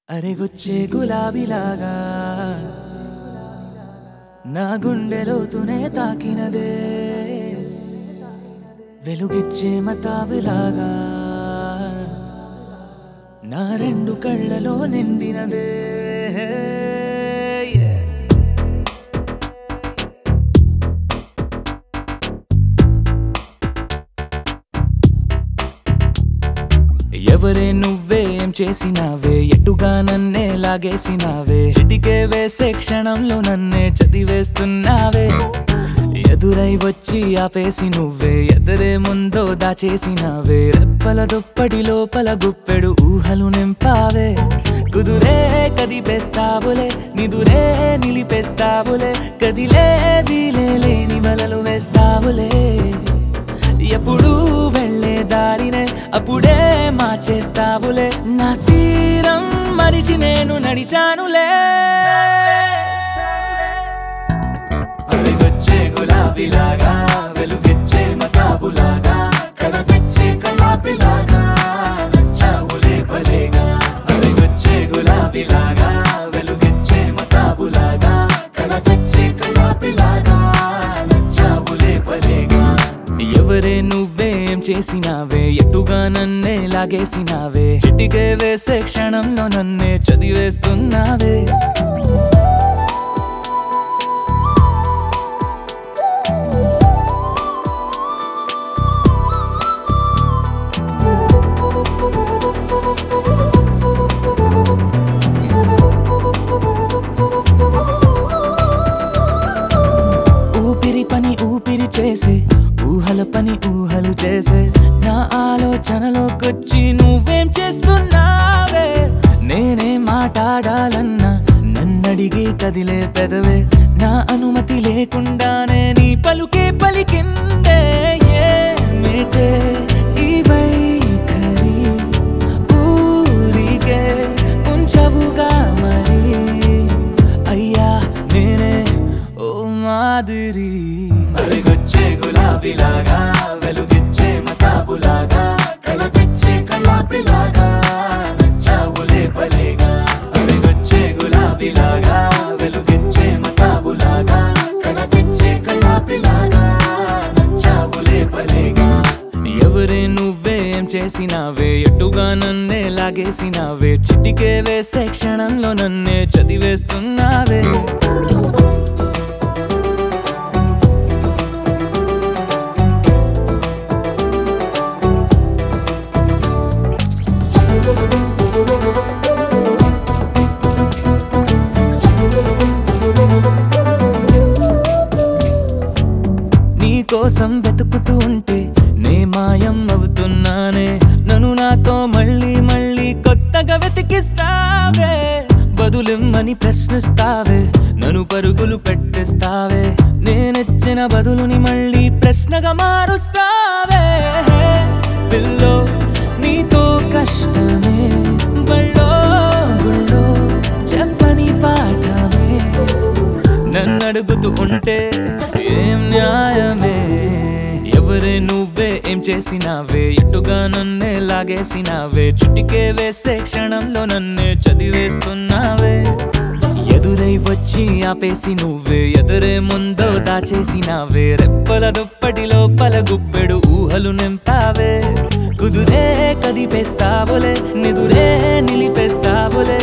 అరెగొచ్చే గులాబీలాగా నా గుండెలోతునే తాకినదే వెలుగిచ్చే మతాబులాగా నా రెండు కళ్ళలో నిండినదే Yeah. ఎవరే నువ్వే ఏం చేసినావే ఎటుగా నన్నే లాగేసినావే చిటికే వేసే క్షణంలో నన్నే చదివేస్తున్నావే ఎదురై వచ్చి ఆపేసి నువ్వే ఎదురే ముందో దాచేసినావే రెప్పల దుప్పటి లోపల గుప్పెడు ఊహలు నింపావే కుదురే కదిపేస్తావులే నిదురే నిలిపేస్తావులే కదిలే వీలే లేని వలలు వేస్తావులే ఎప్పుడు వెళ్ళే దారినే అప్పుడే మార్చేస్తావులే నా తీరం మరిచి నేను నడిచానులే అలిగొచ్చే గులాబీలాగా వెలుగిచ్చే మతాబులాగా కలగొచ్చే కలాపిలాగా నచ్చావులే భలేగా అలిగొచ్చే గులాబీలాగా వెలుగిచ్చే మతాబులాగా కలగొచ్చే కలాపిలాగా నచ్చావులే భలేగా ఎవరే నువ్వేం చేసినావే ఎటుగా నన్నే లాగేసినావే చిటికే వేసే క్షణంలో నన్నే చదివేస్తున్నావే ఊపిరి పని ఊపిరి చేసే ఊహల పని ఊహలు చేసే నా ఆలోచనలోకొచ్చి నువ్వేం చేస్తున్నావే నేనే మాట్లాడాలన్నా నన్నడిగి కదిలే పెదవే నా అనుమతి లేకుండానే నీ పలుకే పలికిందే ఏమిటే ఈ వైఖరి ఊరికే ఉంచవుగా మరి అయ్యా నేనే ఓ మాదిరి అలిగొచ్చే గులాబీలాగా వెలుగిచ్చే మతాబులాగా కలగొచ్చే కలాపిలాగా నచ్చావులే భలేగా అలిగొచ్చే గులాబీలాగా వెలుగిచ్చే మతాబులాగా కలగొచ్చే కలాపిలాగా నచ్చావులే భలేగా ఎవరే నువ్వేం చేసినావే ఎటుగా నన్నే లాగేసినావే చిటికే వేసే క్షణంలో నన్నే చదివేస్తున్నావే నీ కోసం వెతుకుతూ ఉంటే నే మాయం అవుతున్నానే నన్ను నాతో మళ్ళీ మళ్ళీ కొత్తగా వెతికిస్తావే బదులిమ్మని ప్రశ్నిస్తావే నన్ను పరుగులు పెట్టిస్తావే నేనెచ్చిన బదులుని మళ్ళీ ప్రశ్నగా మారుస్తావే పిల్లో నీతో కష్టమే బళ్ళో గుళ్ళో చెప్పని పాఠమే నన్నడుగుతూ ఉంటే ఏం న్యాయమే ఎవరే నువ్వే ఏం చేసినావే ఎటుగా నన్నే లాగేసినావే చుటికే వేసే క్షణంలో నన్నే చదివేస్తున్నావే ఎదురై వచ్చి ఆపేసి నువ్వే ఎదురే ముందో దాచేసినావే రెప్పల దుప్పటి లోపల గుప్పెడు ఊహలు నింపావే కుదురే కదిపేస్తావులే నిదురే నిలిపేస్తావులే